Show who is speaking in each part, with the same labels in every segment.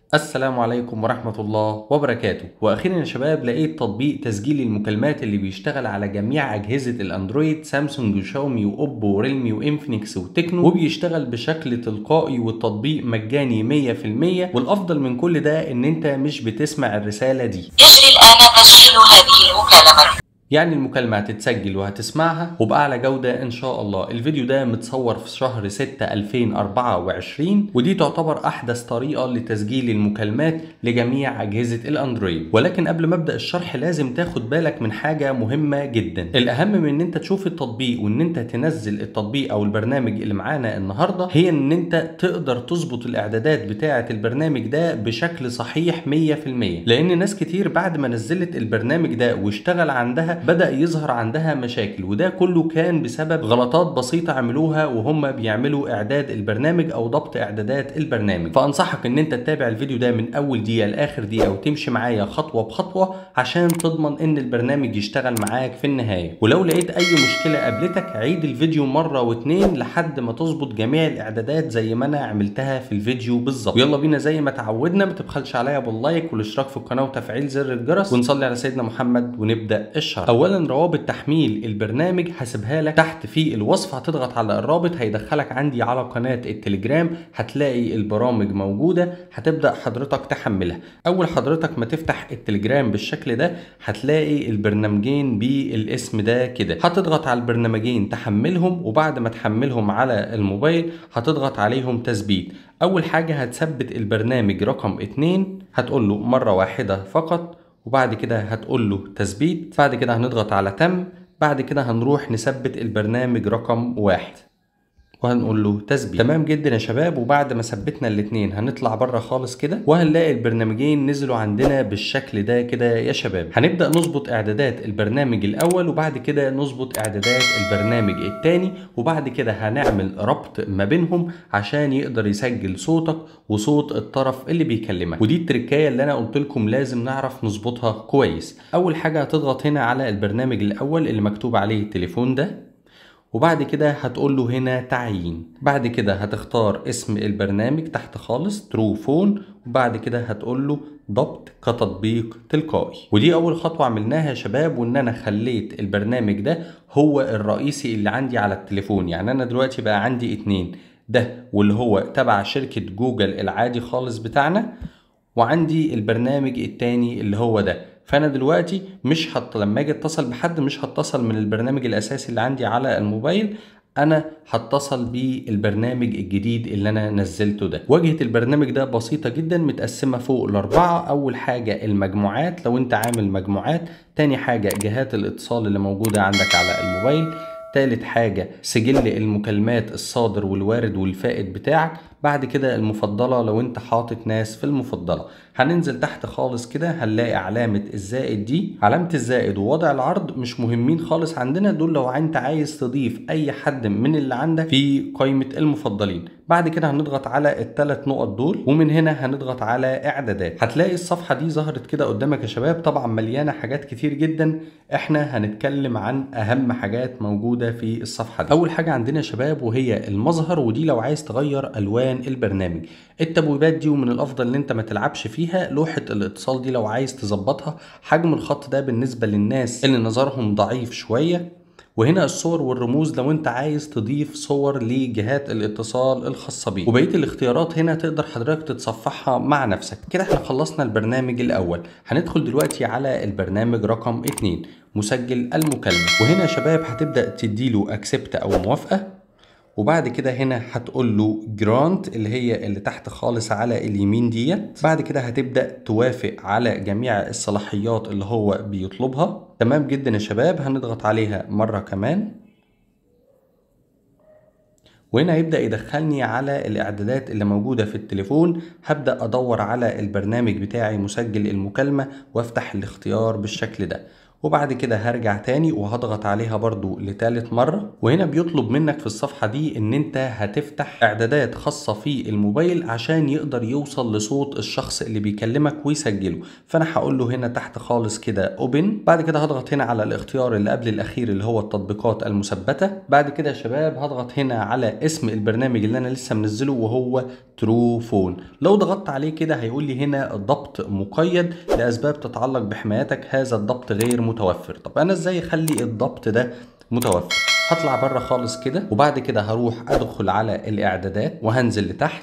Speaker 1: السلام عليكم ورحمة الله وبركاته وأخيرا يا شباب لقيت تطبيق تسجيل المكالمات اللي بيشتغل على جميع أجهزة الأندرويد سامسونج وشاومي وأوبو وريلمي وإنفينكس وتكنو وبيشتغل بشكل تلقائي والتطبيق مجاني 100% والأفضل من كل ده إن أنت مش بتسمع الرسالة دي
Speaker 2: يجري الآن تسجيل هذه المكالمة
Speaker 1: يعني المكالمة هتتسجل وهتسمعها وبأعلى جودة إن شاء الله الفيديو ده متصور في شهر 6 2024 ودي تعتبر أحدث طريقة لتسجيل المكالمات لجميع أجهزة الأندرويد ولكن قبل ما أبدأ الشرح لازم تاخد بالك من حاجة مهمة جدا الأهم من إن أنت تشوف التطبيق وإن أنت تنزل التطبيق أو البرنامج اللي معانا النهاردة هي إن أنت تقدر تظبط الإعدادات بتاعة البرنامج ده بشكل صحيح 100% لأن ناس كتير بعد ما نزلت البرنامج ده واشتغل عندها بدأ يظهر عندها مشاكل وده كله كان بسبب غلطات بسيطة عملوها وهم بيعملوا إعداد البرنامج أو ضبط إعدادات البرنامج فأنصحك إن أنت تتابع الفيديو ده من أول دقيقة لآخر دقيقة وتمشي معايا خطوة بخطوة عشان تضمن إن البرنامج يشتغل معاك في النهاية ولو لقيت أي مشكلة قابلتك عيد الفيديو مرة واتنين لحد ما تظبط جميع الإعدادات زي ما أنا عملتها في الفيديو بالظبط يلا بينا زي ما تعودنا ما تبخلش عليا باللايك والاشتراك في القناة وتفعيل زر الجرس ونصلي على سيدنا محمد ونبدأ الشرح اولا روابط تحميل البرنامج هسيبها لك تحت في الوصف هتضغط على الرابط هيدخلك عندي على قناه التليجرام هتلاقي البرامج موجوده هتبدا حضرتك تحملها اول حضرتك ما تفتح التليجرام بالشكل ده هتلاقي البرنامجين بالاسم ده كده هتضغط على البرنامجين تحملهم وبعد ما تحملهم على الموبايل هتضغط عليهم تثبيت اول حاجه هتثبت البرنامج رقم 2 هتقول له مره واحده فقط وبعد كده هتقول له تثبيت بعد كده هنضغط على تم بعد كده هنروح نثبت البرنامج رقم واحد وهنقول له تثبيت تمام جدا يا شباب وبعد ما ثبتنا الاثنين هنطلع بره خالص كده وهنلاقي البرنامجين نزلوا عندنا بالشكل ده كده يا شباب هنبدا نظبط اعدادات البرنامج الاول وبعد كده نظبط اعدادات البرنامج الثاني وبعد كده هنعمل ربط ما بينهم عشان يقدر يسجل صوتك وصوت الطرف اللي بيكلمك ودي التركايه اللي انا قلت لكم لازم نعرف نظبطها كويس اول حاجه هتضغط هنا على البرنامج الاول اللي مكتوب عليه التليفون ده وبعد كده هتقول له هنا تعيين بعد كده هتختار اسم البرنامج تحت خالص ترو فون وبعد كده هتقول له ضبط كتطبيق تلقائي ودي اول خطوه عملناها يا شباب وان انا خليت البرنامج ده هو الرئيسي اللي عندي على التليفون يعني انا دلوقتي بقى عندي اتنين ده واللي هو تبع شركه جوجل العادي خالص بتاعنا وعندي البرنامج التاني اللي هو ده فانا دلوقتي مش هط لما اجي اتصل بحد مش هتصل من البرنامج الاساسي اللي عندي على الموبايل انا هتصل بالبرنامج الجديد اللي انا نزلته ده واجهه البرنامج ده بسيطه جدا متقسمه فوق لاربعه اول حاجه المجموعات لو انت عامل مجموعات تاني حاجه جهات الاتصال اللي موجوده عندك على الموبايل تالت حاجة سجل المكالمات الصادر والوارد والفائت بتاعك بعد كده المفضلة لو انت حاطط ناس في المفضلة هننزل تحت خالص كده هنلاقي علامة الزائد دي علامة الزائد ووضع العرض مش مهمين خالص عندنا دول لو انت عايز تضيف اي حد من اللي عندك في قائمة المفضلين بعد كده هنضغط على الثلاث نقط دول ومن هنا هنضغط على اعدادات هتلاقي الصفحة دي ظهرت كده قدامك يا شباب طبعا مليانة حاجات كتير جدا احنا هنتكلم عن اهم حاجات موجودة في الصفحة دي اول حاجة عندنا يا شباب وهي المظهر ودي لو عايز تغير الوان البرنامج التبويبات دي ومن الافضل ان انت ما تلعبش فيها لوحة الاتصال دي لو عايز تظبطها حجم الخط ده بالنسبة للناس اللي نظرهم ضعيف شوية وهنا الصور والرموز لو انت عايز تضيف صور لجهات الاتصال الخاصة بيك وبقية الاختيارات هنا تقدر حضرتك تتصفحها مع نفسك كده احنا خلصنا البرنامج الاول هندخل دلوقتي على البرنامج رقم 2 مسجل المكالمة وهنا يا شباب هتبدأ تديله اكسبت او موافقة وبعد كده هنا هتقول له جرانت اللي هي اللي تحت خالص على اليمين ديت بعد كده هتبدا توافق على جميع الصلاحيات اللي هو بيطلبها تمام جدا يا شباب هنضغط عليها مره كمان وهنا هيبدا يدخلني على الاعدادات اللي موجوده في التليفون هبدا ادور على البرنامج بتاعي مسجل المكالمه وافتح الاختيار بالشكل ده وبعد كده هرجع تاني وهضغط عليها برضو لتالت مرة وهنا بيطلب منك في الصفحة دي ان انت هتفتح اعدادات خاصة في الموبايل عشان يقدر يوصل لصوت الشخص اللي بيكلمك ويسجله فانا هقول له هنا تحت خالص كده اوبن بعد كده هضغط هنا على الاختيار اللي قبل الاخير اللي هو التطبيقات المثبتة بعد كده يا شباب هضغط هنا على اسم البرنامج اللي انا لسه منزله وهو ترو فون لو ضغطت عليه كده هيقول لي هنا ضبط مقيد لاسباب تتعلق بحمايتك هذا الضبط غير متوفر طب انا ازاي اخلي الضبط ده متوفر هطلع بره خالص كده وبعد كده هروح ادخل على الاعدادات وهنزل لتحت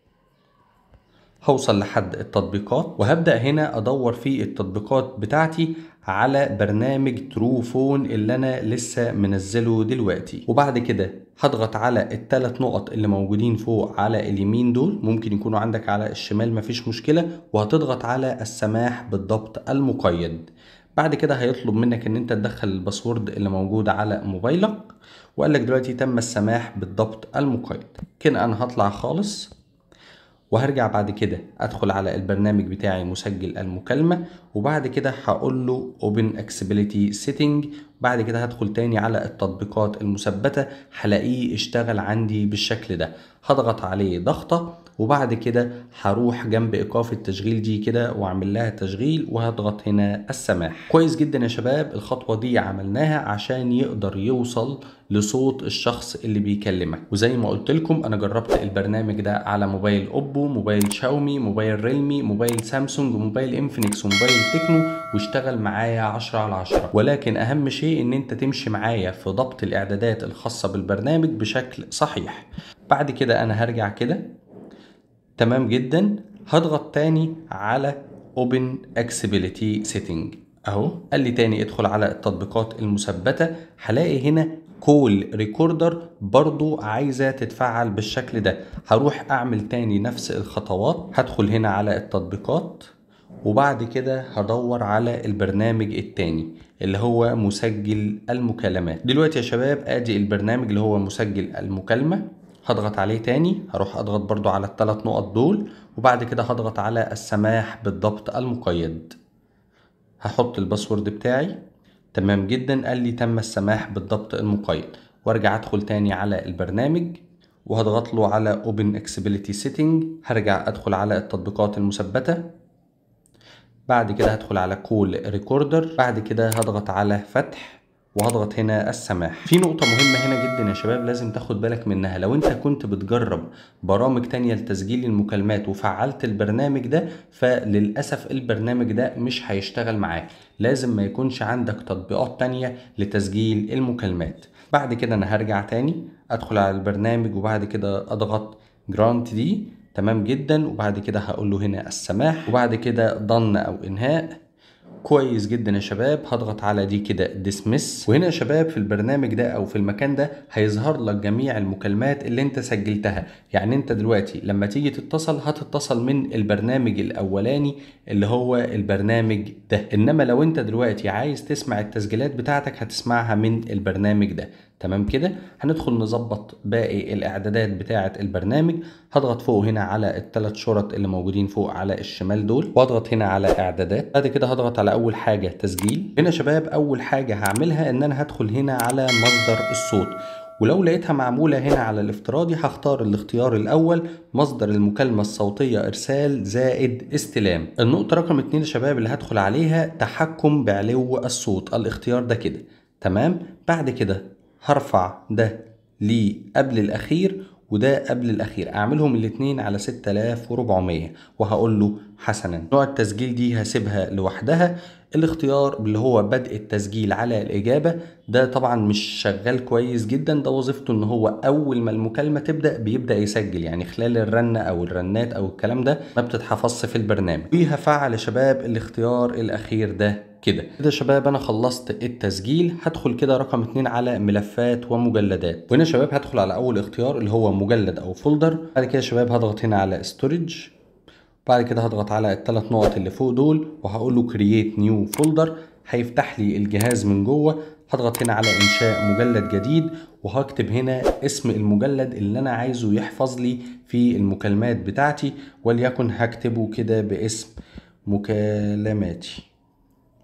Speaker 1: هوصل لحد التطبيقات وهبدأ هنا أدور في التطبيقات بتاعتي على برنامج ترو فون اللي أنا لسه منزله دلوقتي وبعد كده هضغط على الثلاث نقط اللي موجودين فوق على اليمين دول ممكن يكونوا عندك على الشمال مفيش مشكلة وهتضغط على السماح بالضبط المقيد بعد كده هيطلب منك ان انت تدخل الباسورد اللي موجود على موبايلك وقال لك دلوقتي تم السماح بالضبط المقيد كده انا هطلع خالص وهرجع بعد كده ادخل على البرنامج بتاعي مسجل المكالمه وبعد كده هقول له open accessibility setting بعد كده هدخل تاني على التطبيقات المثبته هلاقيه اشتغل عندي بالشكل ده هضغط عليه ضغطه وبعد كده هروح جنب ايقاف التشغيل دي كده واعمل لها تشغيل وهضغط هنا السماح كويس جدا يا شباب الخطوه دي عملناها عشان يقدر يوصل لصوت الشخص اللي بيكلمك وزي ما قلت لكم انا جربت البرنامج ده على موبايل اوبو موبايل شاومي موبايل ريلمي موبايل سامسونج وموبايل انفينكس وموبايل تكنو واشتغل معايا 10 على 10 ولكن اهم شيء ان انت تمشي معايا في ضبط الاعدادات الخاصه بالبرنامج بشكل صحيح بعد كده انا هرجع كده تمام جدا هضغط تاني على Open Accessibility Setting اهو قال لي تاني ادخل على التطبيقات المثبتة هلاقي هنا كول ريكوردر برضو عايزة تتفعل بالشكل ده هروح اعمل تاني نفس الخطوات هدخل هنا على التطبيقات وبعد كده هدور على البرنامج التاني اللي هو مسجل المكالمات دلوقتي يا شباب ادي البرنامج اللي هو مسجل المكالمة هضغط عليه تاني هروح اضغط برضو على الثلاث نقط دول وبعد كده هضغط على السماح بالضبط المقيد هحط الباسورد بتاعي تمام جدا قال لي تم السماح بالضبط المقيد وارجع ادخل تاني على البرنامج وهضغط له على Open Accessibility Setting هرجع ادخل على التطبيقات المثبتة بعد كده هدخل على كول ريكوردر بعد كده هضغط على فتح وهضغط هنا السماح في نقطة مهمة هنا جدا يا شباب لازم تاخد بالك منها لو انت كنت بتجرب برامج تانية لتسجيل المكالمات وفعلت البرنامج ده فللأسف البرنامج ده مش هيشتغل معاك لازم ما يكونش عندك تطبيقات تانية لتسجيل المكالمات بعد كده انا هرجع تاني ادخل على البرنامج وبعد كده اضغط جرانت دي تمام جدا وبعد كده هقول له هنا السماح وبعد كده ضن او انهاء كويس جدا يا شباب هضغط على دي كده ديسمس وهنا يا شباب في البرنامج ده او في المكان ده هيظهر لك جميع المكالمات اللي انت سجلتها يعني انت دلوقتي لما تيجي تتصل هتتصل من البرنامج الاولاني اللي هو البرنامج ده انما لو انت دلوقتي عايز تسمع التسجيلات بتاعتك هتسمعها من البرنامج ده تمام كده هندخل نظبط باقي الاعدادات بتاعه البرنامج هضغط فوق هنا على الثلاث شرط اللي موجودين فوق على الشمال دول واضغط هنا على اعدادات بعد كده هضغط على اول حاجه تسجيل هنا يا شباب اول حاجه هعملها ان انا هدخل هنا على مصدر الصوت ولو لقيتها معمولة هنا على الافتراضي هختار الاختيار الأول مصدر المكالمة الصوتية إرسال زائد استلام النقطة رقم اتنين يا شباب اللي هدخل عليها تحكم بعلو الصوت الاختيار ده كده تمام بعد كده هرفع ده ليه قبل الأخير وده قبل الأخير أعملهم الاتنين على 6400 وهقول له حسنا نوع التسجيل دي هسيبها لوحدها الاختيار اللي هو بدء التسجيل على الإجابة ده طبعا مش شغال كويس جدا ده وظيفته ان هو أول ما المكالمة تبدأ بيبدأ يسجل يعني خلال الرنة أو الرنات أو الكلام ده ما بتتحفظش في البرنامج وهفعل يا شباب الاختيار الأخير ده كده كده يا شباب انا خلصت التسجيل هدخل كده رقم اتنين على ملفات ومجلدات وهنا يا شباب هدخل على اول اختيار اللي هو مجلد او فولدر بعد كده يا شباب هضغط هنا على ستورج بعد كده هضغط على الثلاث نقط اللي فوق دول وهقول له كرييت نيو فولدر هيفتح لي الجهاز من جوه هضغط هنا على انشاء مجلد جديد وهكتب هنا اسم المجلد اللي انا عايزه يحفظ لي في المكالمات بتاعتي وليكن هكتبه كده باسم مكالماتي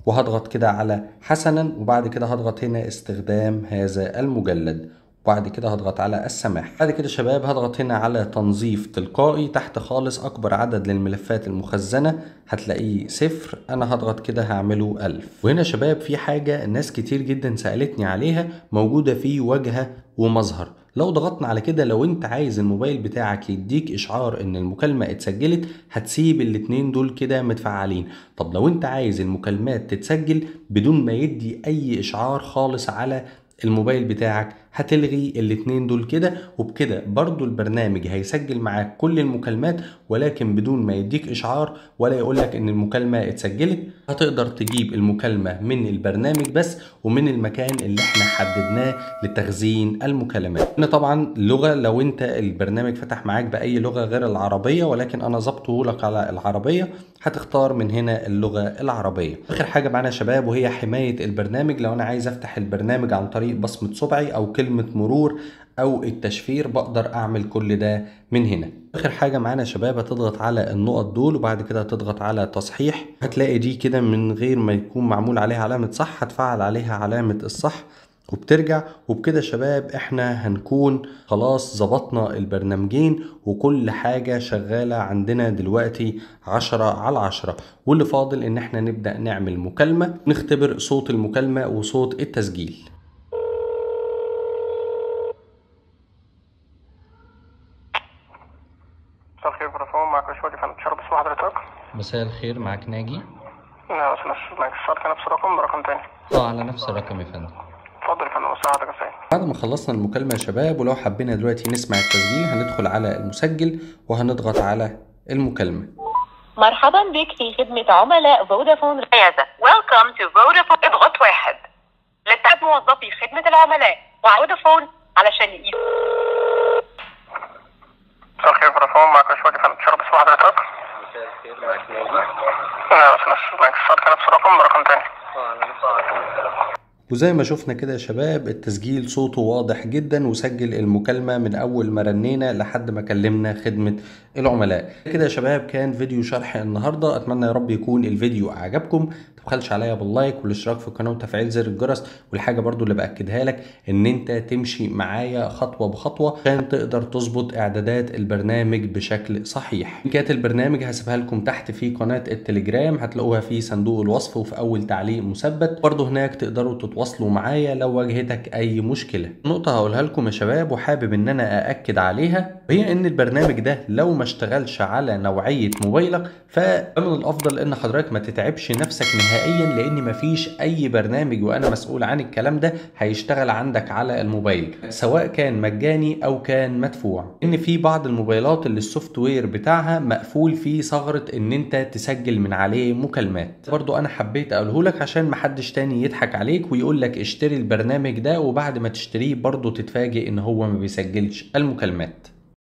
Speaker 1: وهضغط كده على حسنا وبعد كده هضغط هنا استخدام هذا المجلد وبعد كده هضغط على السماح بعد كده شباب هضغط هنا على تنظيف تلقائي تحت خالص اكبر عدد للملفات المخزنة هتلاقيه صفر انا هضغط كده هعمله ألف وهنا شباب في حاجة ناس كتير جدا سألتني عليها موجودة في واجهة ومظهر لو ضغطنا على كده لو انت عايز الموبايل بتاعك يديك اشعار ان المكالمة اتسجلت هتسيب الاتنين دول كده متفعلين طب لو انت عايز المكالمات تتسجل بدون ما يدي اي اشعار خالص على الموبايل بتاعك هتلغي الاتنين دول كده وبكده برضو البرنامج هيسجل معاك كل المكالمات ولكن بدون ما يديك اشعار ولا يقولك ان المكالمة اتسجلت هتقدر تجيب المكالمة من البرنامج بس ومن المكان اللي احنا حددناه لتخزين المكالمات هنا طبعا لغة لو انت البرنامج فتح معاك بأي لغة غير العربية ولكن انا ظبطه لك على العربية هتختار من هنا اللغة العربية اخر حاجة معانا يا شباب وهي حماية البرنامج لو انا عايز افتح البرنامج عن طريق بصمة صبعي او كلمة مرور او التشفير بقدر اعمل كل ده من هنا اخر حاجه معانا يا شباب هتضغط على النقط دول وبعد كده هتضغط على تصحيح هتلاقي دي كده من غير ما يكون معمول عليها علامه صح هتفعل عليها علامه الصح وبترجع وبكده يا شباب احنا هنكون خلاص ظبطنا البرنامجين وكل حاجة شغالة عندنا دلوقتي عشرة على عشرة واللي فاضل ان احنا نبدأ نعمل مكالمة نختبر صوت المكالمة وصوت التسجيل
Speaker 3: مساء الخير فودافون معك رشوة فندم تشرب اسم حضرتك؟
Speaker 1: مساء الخير معاك ناجي
Speaker 3: لا بس نفس معك الشرط نفس الرقم برقم تاني
Speaker 1: اه على نفس الرقم يا فندم
Speaker 3: اتفضل يا فندم مساء حضرتك ازاي؟
Speaker 1: بعد ما خلصنا المكالمة يا شباب ولو حبينا دلوقتي نسمع التسجيل هندخل على المسجل وهنضغط على المكالمة
Speaker 4: مرحبا بك في خدمة عملاء فودافون رياضة Welcome to Vodafone اضغط واحد لتعب موظفي خدمة العملاء وفودافون علشان يقيس
Speaker 3: مساء الخير فودافون معك رشوة فندم تشرب اسم حضرتك؟
Speaker 1: مساء الخير معاك ناجي
Speaker 3: لا بس نفس معك الشرط نفس الرقم برقم تاني
Speaker 1: اه على نفس الرقم وزي ما شفنا كده يا شباب التسجيل صوته واضح جدا وسجل المكالمة من أول ما رنينا لحد ما كلمنا خدمة العملاء كده يا شباب كان فيديو شرح النهاردة أتمنى يا رب يكون الفيديو أعجبكم تبخلش عليا باللايك والاشتراك في القناة وتفعيل زر الجرس والحاجة برضو اللي بأكدها لك إن أنت تمشي معايا خطوة بخطوة عشان تقدر تظبط إعدادات البرنامج بشكل صحيح لينكات البرنامج هسيبها لكم تحت في قناة التليجرام هتلاقوها في صندوق الوصف وفي أول تعليق مثبت برضو هناك تقدروا تتواصلوا معايا لو واجهتك أي مشكلة نقطة هقولها لكم يا شباب وحابب إن أنا أأكد عليها هي إن البرنامج ده لو ما اشتغلش على نوعية موبايلك فمن الأفضل إن حضرتك ما تتعبش نفسك نهائيا لأن مفيش أي برنامج وأنا مسؤول عن الكلام ده هيشتغل عندك على الموبايل سواء كان مجاني أو كان مدفوع إن في بعض الموبايلات اللي السوفت وير بتاعها مقفول فيه ثغرة إن أنت تسجل من عليه مكالمات برضو أنا حبيت أقوله لك عشان محدش تاني يضحك عليك ويقول لك اشتري البرنامج ده وبعد ما تشتريه برضو تتفاجئ إن هو ما بيسجلش المكالمات